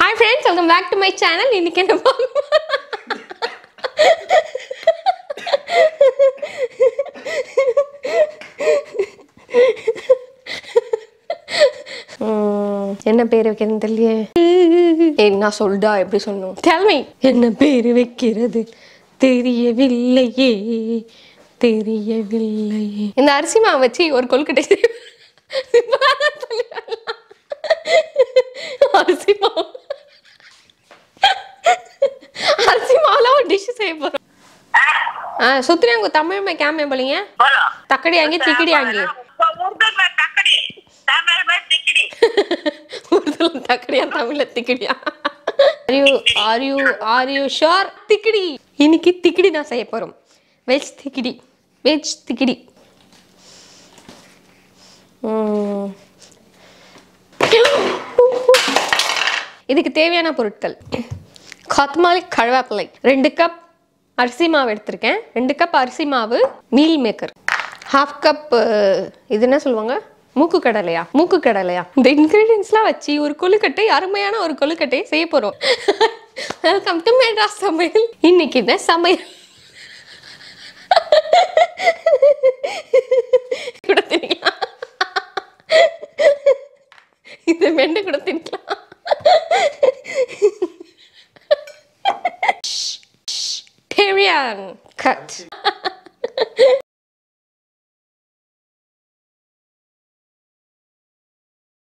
Hi friends welcome back to my channel இன்னைக்கு என்ன உம், என்ன பேர் வைக்கிறதுன்னு தெரியலையே ஏய், நான் சொல்டா எப்படி சொல்லணும் கேள்வி என்ன பேர் வைக்கிறது தெரியவில்லையே தெரியவில்லையே இந்த அரிசி மாவு வச்சு ஒரு கொழுக்கட்டை செய்வேன். அரிசி மாவு அரிசி மாவுல ஒரு டிஷ் செய்ய போறோம் ஆ சுத்தினாங்க தமிழ் में क्या में बोलेंगे बोलो तकड़ी आएंगे तिकड़ी आएंगे तो उर्दू में तकड़ी तमिल में तिकड़ी உருதுல தக்கடியா தமிழ்ல திக்கடியா are you are you are you sure திக்கடி இன்னைக்கு திக்கடி தான் செய்ய போறோம் வெஜ் திக்கடி வெஜ் திக்கடி உம். இதுக்கு தேவையான பொருட்கள் கொத்தமல்லி கருவேப்பிலை ரெண்டு கப் அரிசி மாவு எடுத்திருக்கேன் ரெண்டு கப் அரிசி மாவு மீல் மேக்கர் ஹாஃப் கப் இது என்ன சொல்லுவாங்க மூக்கு கடலையா மூக்கு கடலையா இந்த இன்க்ரீடியன்ஸ்லாம் வச்சு ஒரு கொழுக்கட்டை அருமையான ஒரு கொழுக்கட்டை செய்ய போறோம் வெல்கம் டு மெட்ராஸ் சமையல் இன்னைக்கு என்ன சமையல் கூட திணிக்கலாம் இது மெண்டு கூட திணிக்கலாம் Period. Cut.